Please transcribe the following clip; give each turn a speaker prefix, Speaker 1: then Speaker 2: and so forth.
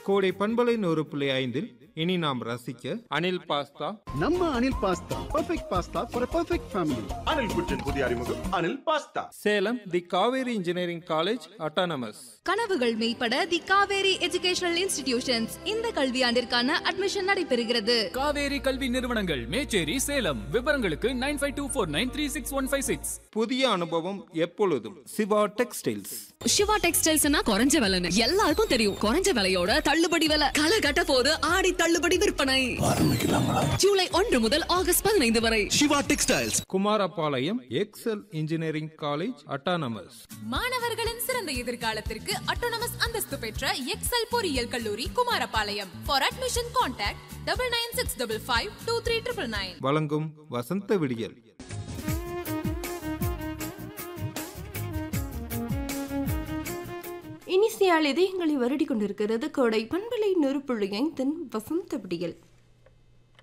Speaker 1: கோடை பண்பலை நூறு புள்ளி ஐந்தில் இனி நாம் ரசிக்க அனில் பாஸ்தா
Speaker 2: நம்ம Anil pasta perfect pasta for perfect family
Speaker 3: Anil குற்றின் புதிய அறிமுகம் Anil pasta
Speaker 1: Salem the Kaveri engineering college autonomous
Speaker 4: கனவுகள் மெய்ப்பட தி காவேரி எஜுகேஷனல் இன்ஸ்டிடியூஷன்ஸ் இந்த கல்வியாண்டிற்கான அட்மிஷன் நடைபெறுகிறது
Speaker 5: காவேரி கல்வி நிறுவனங்கள் மேச்சேரி சேலம் விவரங்களுக்கு nine five two four nine three six one five six
Speaker 1: புதிய அனுபவம் எப்பொழுதும் சிவா டெக்ஸ்டைல்ஸ்
Speaker 6: சிவா டெக்ஸ்டைல்ஸ்னா குறைஞ்ச விலைன்னு எல்லாருக்கும் தெரியும் குறைஞ்ச விலையோட தள்ளுபடி விலை களை கட்ட போது ஆடி தள்ளுபடி விற்பனை ஜூலை ஒன்று முதல் ஆகஸ்ட் பதினைந்து வரை
Speaker 7: Siva textiles
Speaker 1: Kumarapalayam Excel engineering college autonomous
Speaker 8: மாணவர்களின் சிறந்த எதிர்காலத்திற்கு அட்டோனமஸ் அந்தஸ்து பெற்ற எக்ஸல் பொறியியல் கல்லூரி Kumarapalayam for admission contact double nine six double five two three triple nine
Speaker 1: வழங்கும் வசந்த விடியல்
Speaker 9: இனிசியால் இதயங்களை வருடி கொண்டிருக்கிறது கோடை பண்பலை நெருப்புள்ளியின் தென் வசந்த விடியல்